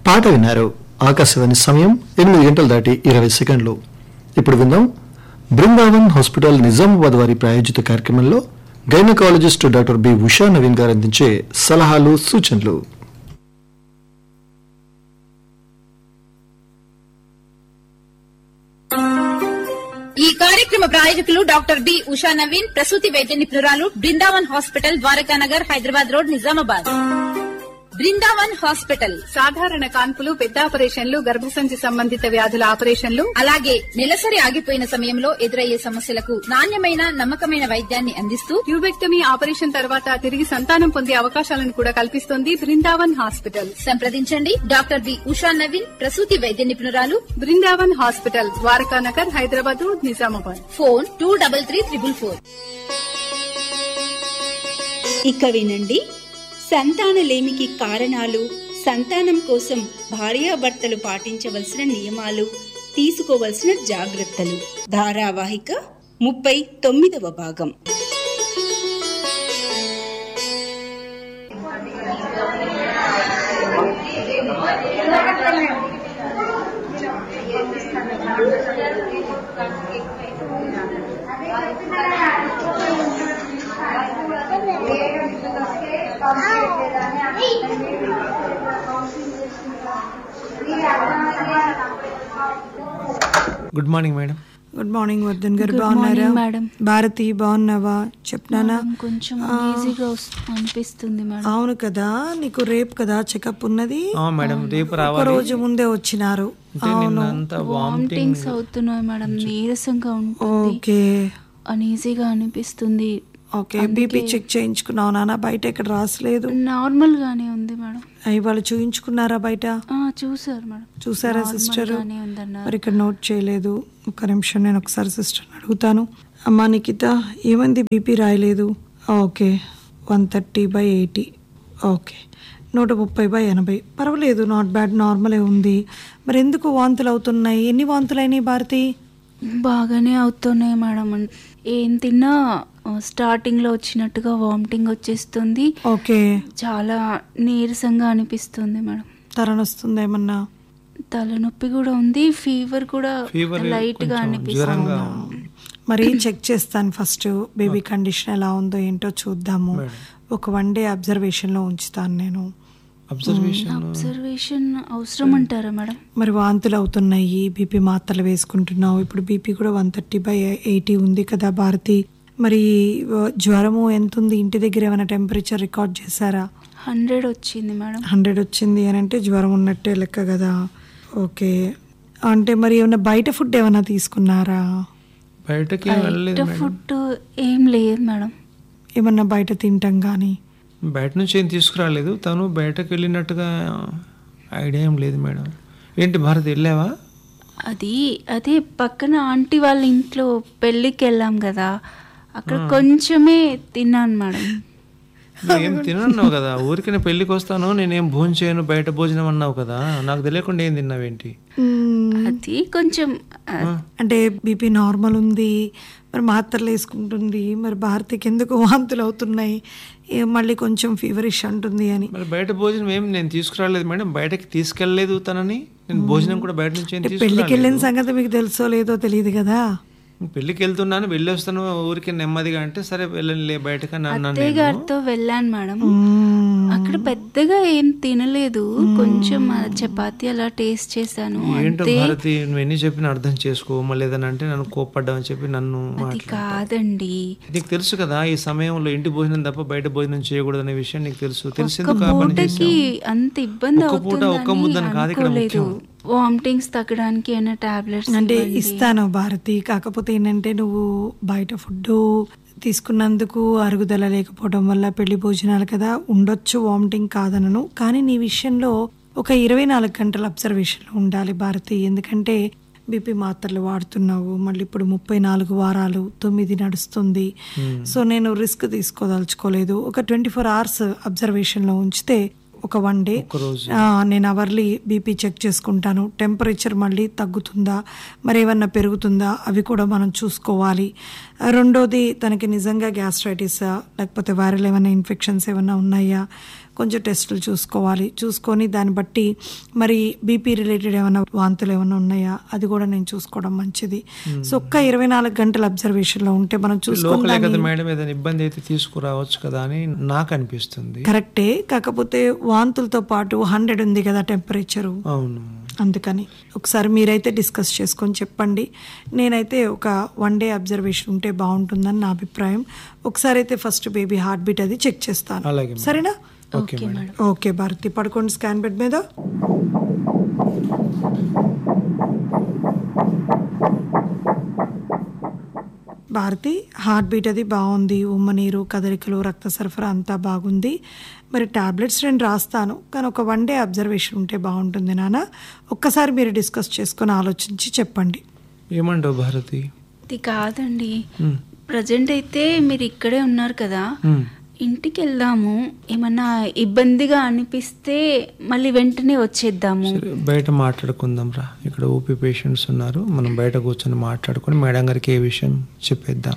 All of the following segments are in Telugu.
పాట విన్నారు ఆకాశవాణి సమయం ఎనిమిది గంటలు దాటి ఇరవై సెకండ్లు ఇప్పుడు విందాం బృందావన్ హాస్పిటల్ నిజామాబాద్ వారి ప్రాయోజిత కార్యక్రమంలో gynaecologist doctor B Usha Naveen గారు అందించే సలహాలు సూచనలు ఈ కార్యక్రమ ప్రాయోజకులు డాక్టర్ బి ఉషా నవీన్ ప్రసూతి వైద్య నిపుణురాలు Brindavan hospital Dwarakanagar Hyderabad road Nizamabad Brindavan hospital సాధారణ కాన్పులు పెద్ద ఆపరేషన్లు గర్భసంచి సంబంధిత వ్యాధుల ఆపరేషన్లు అలాగే నెలసరి ఆగిపోయిన సమయంలో ఎదురయ్యే సమస్యలకు నాణ్యమైన నమ్మకమైన వైద్యాన్ని అందిస్తూ ట్యూబెక్టమీ ఆపరేషన్ తర్వాత తిరిగి సంతానం పొందే అవకాశాలను కూడా కల్పిస్తోంది బృందావన్ హాస్పిటల్ సంప్రదించండి డాక్టర్ బి ఉషా నవీన్ ప్రసూతి వైద్య నిపుణురాలు Brindavan hospital Dwarakanagar Hyderabad road Nizamabad phone two double three triple four ఇక వినండి సంతానలేమికి కారణాలు సంతానం కోసం భార్యాభర్తలు పాటించవలసిన నియమాలు తీసుకోవలసిన జాగ్రత్తలు ధారావాహిక ముప్పై తొమ్మిదవ భాగం good morning madam good morning Vardhan గారు Good బాగున్నారా morning, madam. భారతి బాగున్నావా చెప్నానా మేడం, కొంచెం ఈజీగా అనిపిస్తుంది మేడం అవును కదా నీకు రేపు కదా చెకప్ ఉన్నది ఆ, మేడం రేపు ఒక రావాలి రోజు ముందే వచ్చినారు అంటే నిన్న అంతా వామిటింగ్ వామిటింగ్స్ అవుతున్నాయి మేడం నీరసంగా ఉంటుంది ఓకే అన్ఈజీగా అనిపిస్తుంది ఓకే బీపీ చెక్ చేయించుకున్నావు నాన్న బయట ఎక్కడ రాసలేదు నార్మల్ గానే ఉంది మేడం అవి వాళ్ళు చూయించుకున్నారా బయట ఆ, చూసారు మేడం చూసారా Normal సిస్టర్ గానే ఉందన్నారు మరి ఇక్కడ నోట్ చేయలేదు ఒక నిమిషం నేను ఒకసారి సిస్టర్ అడుగుతాను అమ్మా నిఖిత ఏమంది బీపీ రాయలేదు okay one thirty by eighty okay నూట ముప్పై బై ఎనభై పర్వాలేదు నాట్ బ్యాడ్ నార్మలే ఉంది మరి ఎందుకు వాంతులు అవుతున్నాయి ఎన్ని వాంతులు అయినాయి భారతి బాగానే అవుతున్నాయి మేడం ఏం తిన్నా స్టార్టింగ్ లో వచ్చినట్టుగా వామిటింగ్ వచ్చేస్తుంది ఓకే చాలా నీరసంగా అనిపిస్తుంది మేడం తరణొస్తుంది ఏమన్నా తలనొప్పి కూడా ఉంది ఫీవర్ కూడా ఫీవర్ లైట్ గా అనిపిస్తుంది జ్వరంగా మరి చెక్ చేస్తాను ఫస్ట్ బేబీ కండిషన్ ఎలా ఉందో ఏంటో చూద్దాము ఒక వన్ డే అబ్జర్వేషన్లో ఉంచుతాను నేను అబ్జర్వేషన్ అబ్జర్వేషన్ అవసరం అంటారా మేడం మరి వాంతులు అవుతున్నాయి బీపీ మాత్రలు వేసుకుంటున్నావు ఇప్పుడు బీపీ కూడా వన్ థర్టీ బై ఎయిటీ ఉంది కదా భారతి మరి ఆ, జ్వరము ఎంత ఉంది ఇంటి దగ్గర ఏమైనా టెంపరేచర్ రికార్డ్ చేశారా హండ్రెడ్ వచ్చింది మేడం హండ్రెడ్ వచ్చింది అని అంటే జ్వరం ఉన్నట్టే లెక్క కదా ఓకే అంటే మరి ఏమైనా బయట ఫుడ్ ఏమైనా తీసుకున్నారా బయటకి వెళ్ళలేదు బయట మేడం ఫుడ్ ఏం లేదు మేడం ఏమన్నా బయట తింటాం కానీ బయట నుంచి ఏం తీసుకురాలేదు తను బయటకు వెళ్ళినట్టుగా ఐడియా ఏం లేదు మేడం ఏంటి భారత్ వెళ్ళావా అది అదే పక్కన ఆంటీ వాళ్ళ ఇంట్లో పెళ్ళికి వెళ్ళాం కదా అక్కడ కొంచెమే తిన్నాను మేడం నువ్వు ఏం తినన్నావు కదా ఊరికనే పెళ్ళికి వస్తాను నేనేం భోజనం చేయను బయట భోజనం అన్నావు కదా నాకు తెలియకుండా ఏం తిన్నావేంటి అది కొంచెం ఆ, అంటే బీపీ నార్మల్ ఉంది మరి మాత్రలు వేసుకుంటుంది మరి భారతికి ఎందుకు వాంతులు అవుతున్నాయి ఏ మళ్ళీ కొంచెం ఫీవరిష్ అంటుంది అని మరి బయట భోజనం ఏం నేను తీసుకురాలేదు మేడం బయటకి తీసుకెళ్ళలేదు తనని నేను భోజనం కూడా బయట నుంచి ఏం అంటే పెళ్ళికి వెళ్ళిన తీసుకురాలేదు సంగతి మీకు తెలుసో లేదో తెలియదు కదా పెళ్ళికి వెళ్తున్నాను వెళ్ళి వస్తాను ఊరికి నెమ్మదిగా అంటే సరే వెళ్ళలే బయటకు అని అన్నాను అత్తయ్య నేను. గారితో వెళ్ళాను మేడం అక్కడ పెద్దగా ఏం తినలేదు కొంచెం ఆ చపాతి అలా టేస్ట్ చేశాను ఏంటో అంతే భారతి నువ్వు ఎన్ని చెప్పినా అర్థం చేసుకో మళ్ళీ ఏదైనా అంటే నన్ను కోప్పడ్డామని చెప్పి నన్ను అది మాట్లా కాదండి నీకు తెలుసు కదా ఈ సమయంలో ఇంటి భోజనం తప్ప బయట భోజనం చేయకూడదు అనే విషయం నీకు తెలుసు ఒక్క తెలిసేందుకు ఆ పని పూటకి చేసావు అంత ఇబ్బంది ఒక్క పూట, ఒక్క ముద్దని అవుతుందని కాదు ఇక్కడ అనుకోలేదు ముఖ్యం. వామిటింగ్స్ తగ్గడానికి అయినా టాబ్లెట్స్ అంటే ఇస్తాను భారతి కాకపోతే ఏంటంటే నువ్వు బయట ఫుడ్ తీసుకున్నందుకు అరుగుదల లేకపోవడం వల్ల పెళ్లి భోజనాలు కదా ఉండొచ్చు వామిటింగ్ కాదనను కానీ నీ విషయంలో ఒక ఇరవై నాలుగు గంటల అబ్జర్వేషన్లో ఉండాలి భారతి ఎందుకంటే బీపీ మాత్రలు వాడుతున్నావు మళ్ళీ ఇప్పుడు ముప్పై నాలుగు వారాలు తొమ్మిది నడుస్తుంది సో నేను రిస్క్ తీసుకోదలుచుకోలేదు ఒక ట్వంటీ ఫోర్ అవర్స్ అబ్జర్వేషన్లో ఉంచితే ఒక వన్ డే ఆ, నేను అవర్లీ బీపీ చెక్ చేసుకుంటాను టెంపరేచర్ మళ్ళీ తగ్గుతుందా మరి ఏమన్నా పెరుగుతుందా అవి కూడా మనం చూసుకోవాలి ఆ, రెండోది తనకి నిజంగా గ్యాస్ట్రైటిస్ లేకపోతే వైరల్ ఏమైనా ఇన్ఫెక్షన్స్ ఏమైనా ఉన్నాయా కొంచెం టెస్టులు చూసుకోవాలి చూసుకొని దాన్ని బట్టి మరి బీపీ రిలేటెడ్ ఏమైనా వాంతులు ఏమైనా ఉన్నాయా అది కూడా నేను చూసుకోవడం మంచిది సో ఒక్క ఇరవై నాలుగు గంటల అబ్జర్వేషన్ లో ఉంటే మనం చూసుకొని లోకలే కదా దాన్ని- మేడం ఏదైనా ఇబ్బంది అయితే తీసుకురావచ్చు కదా అని నాకు అనిపిస్తుంది కరెక్టే కాకపోతే వాంతులతో పాటు హండ్రెడ్ ఉంది కదా టెంపరేచరు అవును అందుకని ఒకసారి మీరైతే డిస్కస్ చేసుకొని చెప్పండి నేనైతే ఒక వన్ డే అబ్జర్వేషన్ ఉంటే బాగుంటుందని నా అభిప్రాయం ఒకసారి అయితే ఫస్ట్ బేబీ హార్ట్ బీట్ అది చెక్ చేస్తాను అలాగే మేడం. సరేనా ఓకే మేడం ఓకే భారతి పడుకోండి స్కాన్ బెడ్ మీద భారతి హార్ట్ బీట్ అది బాగుంది ఉమ్మనీరు కదలికలు రక్త సరఫరా అంతా బాగుంది మరి టాబ్లెట్స్ రెండు రాస్తాను కానీ ఒక వన్ డే అబ్జర్వేషన్ ఉంటే బాగుంటుంది నాన్న ఒక్కసారి మీరు డిస్కస్ చేసుకొని ఆలోచించి చెప్పండి ఏమంటావు భారతి ఇది కాదండి మ్. ప్రజెంట్ అయితే మీరు ఇక్కడే ఉన్నారు కదా మ్. ఇంటికి వెళ్దాము ఏమన్నా ఇబ్బందిగా అనిపిస్తే మళ్ళీ వెంటనే వచ్చేద్దాము సరే, బయట మాట్లాడుకుందాం రా ఇక్కడ ఓపీ పేషెంట్స్ ఉన్నారు మనం బయట కూర్చొని మాట్లాడుకొని మేడం గారికి ఏ విషయం చెప్పేద్దాం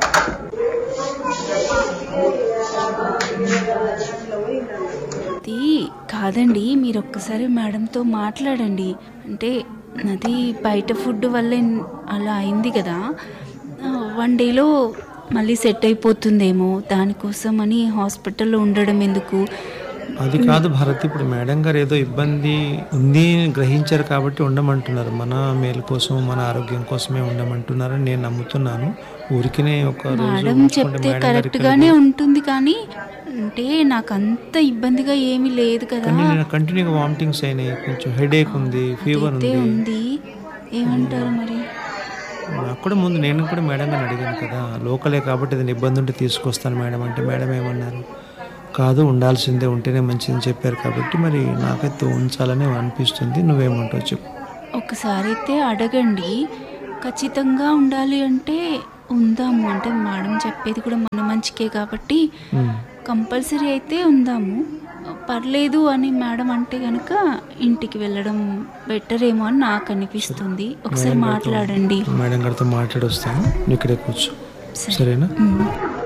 అది కాదండి మీరు ఒక్కసారి మేడంతో మాట్లాడండి అంటే అది బయట ఫుడ్ వల్లే అలా అయింది కదా వన్ డేలో మళ్ళీ సెట్ అయిపోతుందేమో దానికోసం అని హాస్పిటల్లో ఉండడం ఎందుకు అది కాదు భారతి ఇప్పుడు మేడం గారు ఏదో ఇబ్బంది ఉంది అని గ్రహించారు కాబట్టి ఉండమంటున్నారు మన మేలు కోసం మన ఆరోగ్యం కోసమే ఉండమంటున్నారని నేను నమ్ముతున్నాను ఊరికినే ఒక రోజు మేడం ఉంచుకుంటే చెప్తే మేడం కరెక్ట్ గారికి గానే ఉంటుంది కానీ అంటే నాకు అంత ఇబ్బందిగా ఏమీ లేదు కదా కానీ నేను కంటిన్యూగా వామిటింగ్స్ అయినాయి కొంచెం హెడేక్ ఉంది ఫీవర్ అయితే ఉంది ఉంది ఏమంటారు మరి నాకు కూడా ముందు నేను కూడా మేడం గారిని అడిగాను కదా లోకలే కాబట్టి ఏదైనా ఇబ్బంది ఉంటే తీసుకొస్తాను మేడం అంటే మేడం ఏమన్నారు కాదు ఉండాల్సిందే ఉంటేనే మంచిదని చెప్పారు కాబట్టి మరి నాకైతే ఉంచాలని అనిపిస్తుంది నువ్వేమంటావు చెప్పు ఒకసారి అయితే అడగండి ఖచ్చితంగా ఉండాలి అంటే ఉందాము అంటే మేడం చెప్పేది కూడా మన మంచికే కాబట్టి ఉమ్. కంపల్సరీ అయితే ఉందాము పర్లేదు అని మేడం అంటే కనుక ఇంటికి వెళ్ళడం బెటర్ ఏమో అని నాకు అనిపిస్తుంది ఒకసారి మేడం గారితో- మాట్లాడండి మేడం గారితో మాట్లాడి వస్తాను నువ్వు ఇక్కడే కూర్చో సరేనా ఉమ్.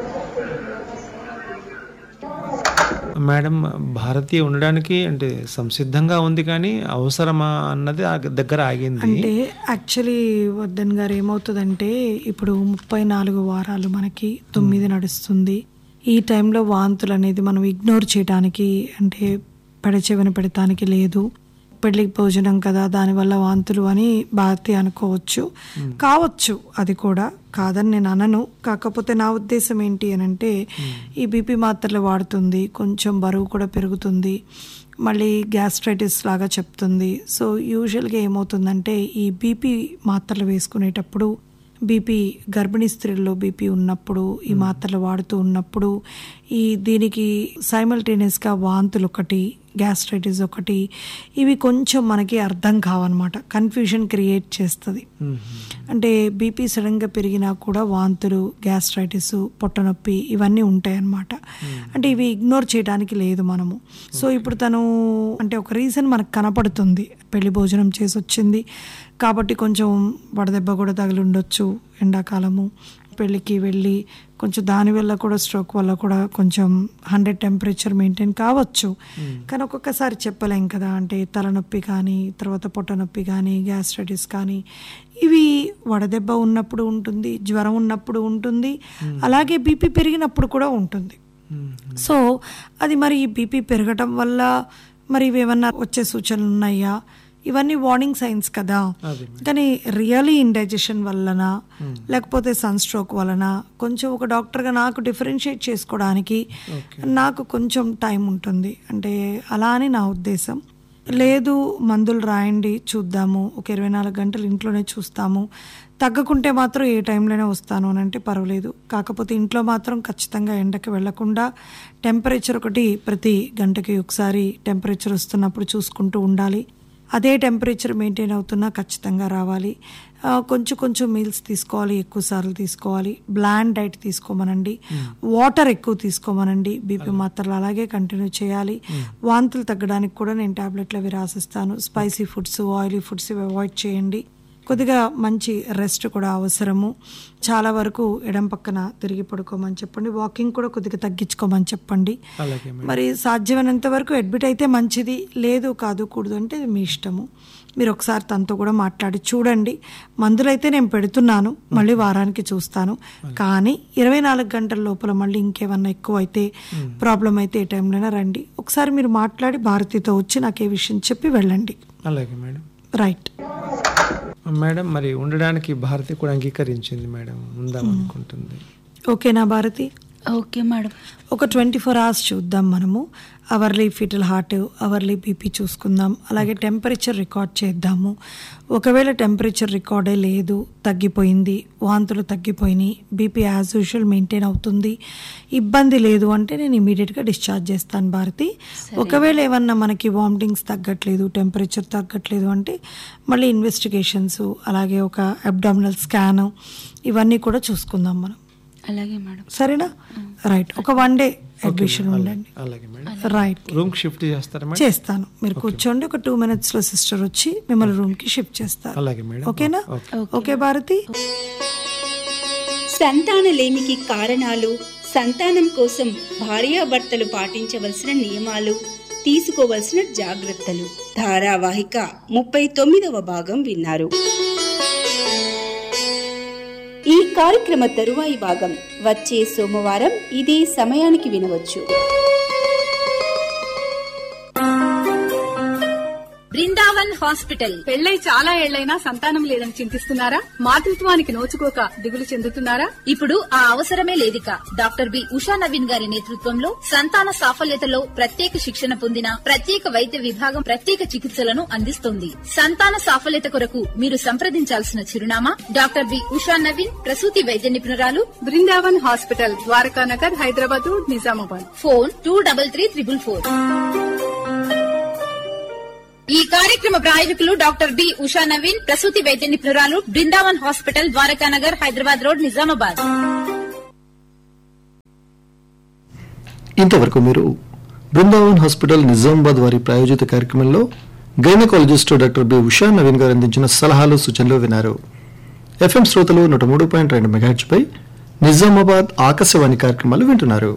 మేడం భారతీయ ఉండడానికి అంటే సంసిద్ధంగా ఉంది కానీ అవసరమా అన్నది ఆ దగ్గర ఆగింది అంటే యాక్చువల్లీ వర్ధన్ గారు ఏమవుతుందంటే ఇప్పుడు ముప్పై నాలుగు వారాలు మనకి తొమ్మిది నడుస్తుంది ఈ టైంలో వాంతులు అనేది మనం ఇగ్నోర్ చేయడానికి అంటే పెడచెవిన పెడతానికి లేదు పెళ్లికి భోజనం కదా దానివల్ల వాంతులు అని భారతి అనుకోవచ్చు కావచ్చు అది కూడా కాదని నేను అనను కాకపోతే నా ఉద్దేశం ఏంటి అని అంటే ఈ బీపీ మాత్రలు వాడుతుంది కొంచెం బరువు కూడా పెరుగుతుంది మళ్ళీ గ్యాస్ట్రైటిస్ లాగా చెప్తుంది సో యూజువల్గా ఏమవుతుందంటే ఈ బీపీ మాత్రలు వేసుకునేటప్పుడు బీపీ గర్భిణీ స్త్రీల్లో బీపీ ఉన్నప్పుడు ఈ మాత్రలు వాడుతూ ఉన్నప్పుడు ఈ దీనికి సైమల్టేనియస్గా వాంతులు ఒకటి గ్యాస్ట్రైటిస్ ఒకటి ఇవి కొంచెం మనకి అర్థం కావన్నమాట కన్ఫ్యూజన్ క్రియేట్ చేస్తుంది అంటే బీపీ సడన్గా పెరిగినా కూడా వాంతులు గ్యాస్ట్రైటిస్ పొట్టనొప్పి ఇవన్నీ ఉంటాయి అన్నమాట అంటే ఇవి ఇగ్నోర్ చేయడానికి లేదు మనము సో ఇప్పుడు తను అంటే ఒక రీజన్ మనకు కనపడుతుంది పెళ్లి భోజనం చేసి వచ్చింది కాబట్టి కొంచెం వడదెబ్బ కూడా తగిలి ఉండొచ్చు ఎండాకాలము పెళ్ళికి వెళ్ళి కొంచెం దాని వల్ల కూడా స్ట్రోక్ వల్ల కూడా కొంచెం హండ్రెడ్ టెంపరేచర్ మెయింటైన్ కావచ్చు కానీ ఒక్కొక్కసారి చెప్పలేం కదా అంటే తలనొప్పి కానీ తర్వాత పొట్ట నొప్పి కానీ గ్యాస్ట్రైటిస్ కానీ ఇవి వడదెబ్బ ఉన్నప్పుడు ఉంటుంది జ్వరం ఉన్నప్పుడు ఉంటుంది అలాగే బీపీ పెరిగినప్పుడు కూడా ఉంటుంది సో అది మరి ఈ బీపీ పెరగటం వల్ల మరి ఇవేమన్నా వచ్చే సూచనలు ఉన్నాయా ఇవన్నీ వార్నింగ్ సైన్స్ కదా కానీ రియలీ ఇండైజెషన్ వలన లేకపోతే సన్ స్ట్రోక్ వలన కొంచెం ఒక డాక్టర్గా నాకు డిఫరెన్షియేట్ చేసుకోవడానికి నాకు కొంచెం టైం ఉంటుంది అంటే అలా అని నా ఉద్దేశం లేదు మందులు రాయండి చూద్దాము ఒక ఇరవై నాలుగు గంటలు ఇంట్లోనే చూస్తాము తగ్గకుంటే మాత్రం ఏ టైంలోనే వస్తాను అని అంటే పర్వాలేదు కాకపోతే ఇంట్లో మాత్రం ఖచ్చితంగా ఎండకి వెళ్లకుండా టెంపరేచర్ ఒకటి ప్రతి గంటకి ఒకసారి టెంపరేచర్ వస్తున్నప్పుడు చూసుకుంటూ ఉండాలి అదే టెంపరేచర్ మెయింటైన్ అవుతున్నా ఖచ్చితంగా రావాలి ఆ, కొంచెం కొంచెం మీల్స్ తీసుకోవాలి ఎక్కువ సార్లు తీసుకోవాలి బ్లాండ్ డైట్ తీసుకోమనండి వాటర్ ఎక్కువ తీసుకోమనండి బీపీ మాత్రలు అలాగే కంటిన్యూ చేయాలి వాంతులు తగ్గడానికి కూడా నేను టాబ్లెట్లు అవి రాసిస్తాను స్పైసీ ఫుడ్స్ ఆయిలీ ఫుడ్స్ ఇవి అవాయిడ్ చేయండి కొద్దిగా మంచి రెస్ట్ కూడా అవసరము చాలా వరకు ఎడం పక్కన తిరిగి పడుకోమని చెప్పండి వాకింగ్ కూడా కొద్దిగా తగ్గించుకోమని చెప్పండి అలాగే మేడం మరి సాధ్యమైనంత వరకు అడ్మిట్ అయితే మంచిది లేదు కాదు కూడదు అంటే అది మీ ఇష్టము మీరు ఒకసారి తనతో కూడా మాట్లాడి చూడండి మందులైతే నేను పెడుతున్నాను మళ్ళీ వారానికి చూస్తాను కానీ ఇరవై నాలుగు గంటల లోపల మళ్ళీ ఇంకేమన్నా ఎక్కువ అయితే ప్రాబ్లం అయితే ఏ టైంలోనే రండి ఒకసారి మీరు మాట్లాడి భారతితో వచ్చి నాకు ఏ విషయం చెప్పి వెళ్ళండి అలాగే మేడం రైట్ మేడం మరి ఉండడానికి భారతి కూడా అంగీకరించింది మేడం ఉందాం అనుకుంటుంది ఓకేనా భారతి ఓకే మేడం ఒక ట్వంటీ ఫోర్ అవర్స్ చూద్దాం మనము hourly fetal heart hourly BP చూసుకుందాం అలాగే టెంపరేచర్ రికార్డ్ చేద్దాము ఒకవేళ టెంపరేచర్ రికార్డే లేదు తగ్గిపోయింది వాంతులు తగ్గిపోయినాయి బీపీ యాజ్ యూజువల్ మెయింటైన్ అవుతుంది ఇబ్బంది లేదు అంటే నేను ఇమీడియట్గా డిశ్చార్జ్ చేస్తాను భారతి ఒకవేళ ఏమన్నా మనకి వామిటింగ్స్ తగ్గట్లేదు టెంపరేచర్ తగ్గట్లేదు అంటే మళ్ళీ ఇన్వెస్టిగేషన్స్ అలాగే ఒక అబ్డామినల్ స్కాన్ ఇవన్నీ కూడా చూసుకుందాం మనం అలాగే మేడం సరేనా రైట్ ఒక వన్ డే అడ్మిషన్ ఉండండి అలాగే మేడం రైట్ రూమ్ షిఫ్ట్ చేస్తారా మేడం చేస్తాను మీరు కూర్చోండి ఒక టూ మినిట్స్ లో సిస్టర్ వచ్చి మిమ్మల్ని రూమ్ కి షిఫ్ట్ చేస్తారు అలాగే మేడం ఓకేనా ఓకే. ఓకే భారతి సంతానలేమికి కారణాలు సంతానం కోసం భార్యాభర్తలు పాటించవలసిన నియమాలు తీసుకోవలసిన జాగ్రత్తలు ధారావాహిక ముప్పై తొమ్మిదవ భాగం విన్నారు ఈ కార్యక్రమ తరువాయి భాగం వచ్చే సోమవారం ఇదే సమయానికి వినవచ్చు బృందావన్ హాస్పిటల్ పెళ్ళై చాలా ఏళ్లైనా సంతానం లేదని చింతిస్తున్నారా మాతృత్వానికి నోచుకోక దిగులు చెందుతున్నారా ఇప్పుడు ఆ అవసరమే లేదిక డాక్టర్ బి ఉషా నవీన్ గారి నేతృత్వంలో సంతాన సాఫల్యతలో ప్రత్యేక శిక్షణ పొందిన ప్రత్యేక వైద్య విభాగం ప్రత్యేక చికిత్సలను అందిస్తోంది సంతాన సాఫల్యత కొరకు మీరు సంప్రదించాల్సిన చిరునామా డాక్టర్ బి ఉషా నవీన్ ప్రసూతి వైద్య నిపుణురాలు Brindavan hospital Dwarakanagar Hyderabad Nizamabad phone two double three triple four ఈ కార్యక్రమ ప్రాయోజకులు డాక్టర్ బి ఉషా నవీన్ ప్రసూతి వైద్య నిపుణురాలు బృందావన్ హాస్పిటల్ ద్వారకానగర్ హైదరాబాద్ రోడ్ నిజామాబాద్ ఇంతవరకు మీరు బృందావన్ హాస్పిటల్ నిజామాబాద్ వారి ప్రాయోజిత కార్యక్రమంలో gynaecologist doctor B Usha Naveen గారు అందించిన సలహాలు సూచనలు విన్నారు ఎఫ్ఎం శ్రోతలు నూట మూడు పాయింట్ రెండు మెగాహెచ్ పై నిజామాబాద్ ఆకాశవాణి కార్యక్రమాలు వింటున్నారు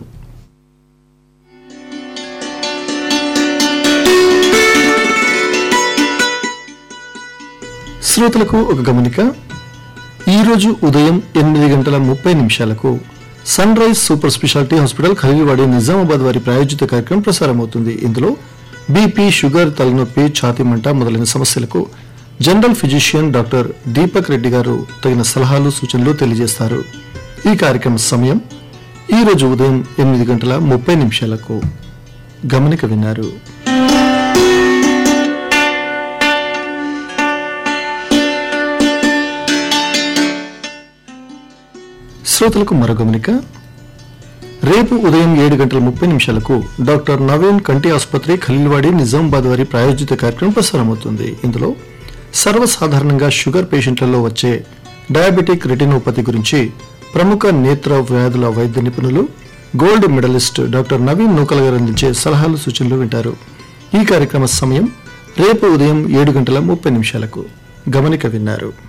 శ్రోతలకు ఒక గమనిక ఈరోజు ఉదయం ఎనిమిది గంటల ముప్పై నిమిషాలకు sunrise super speciality hospital Khaleelwadi Nizamabad వారి ప్రాయోజిత కార్యక్రమం ప్రసారమవుతుంది ఇందులో బీపీ షుగర్ తలనొప్పి ఛాతీ మంట మొదలైన సమస్యలకు general physician doctor Deepak Reddy గారు తగిన సలహాలు సూచనలు తెలియజేస్తారు ఈ కార్యక్రమ సమయం ఈ రోజు ఉదయం ఎనిమిది గంటల ముప్పై నిమిషాలకు గమనిక విన్నారు శ్రోతలకు మరో గమనిక రేపు ఉదయం ఏడు గంటల ముప్పై నిమిషాలకు డాక్టర్ నవీన్ కంటి ఆసుపత్రి ఖలీల్వాడి నిజామాబాద్ వారి ప్రాయోజిత కార్యక్రమం ప్రసారమవుతుంది ఇందులో సర్వసాధారణంగా షుగర్ పేషెంట్లలో వచ్చే డయాబెటిక్ రెటినోపతి గురించి ప్రముఖ నేత్ర వ్యాధుల వైద్య నిపుణులు gold medallist doctor Naveen Nookal గారు అందించే సలహాలు సూచనలు వింటారు ఈ కార్యక్రమ సమయం రేపు ఉదయం ఏడు గంటల ముప్పై నిమిషాలకు గమనిక విన్నారు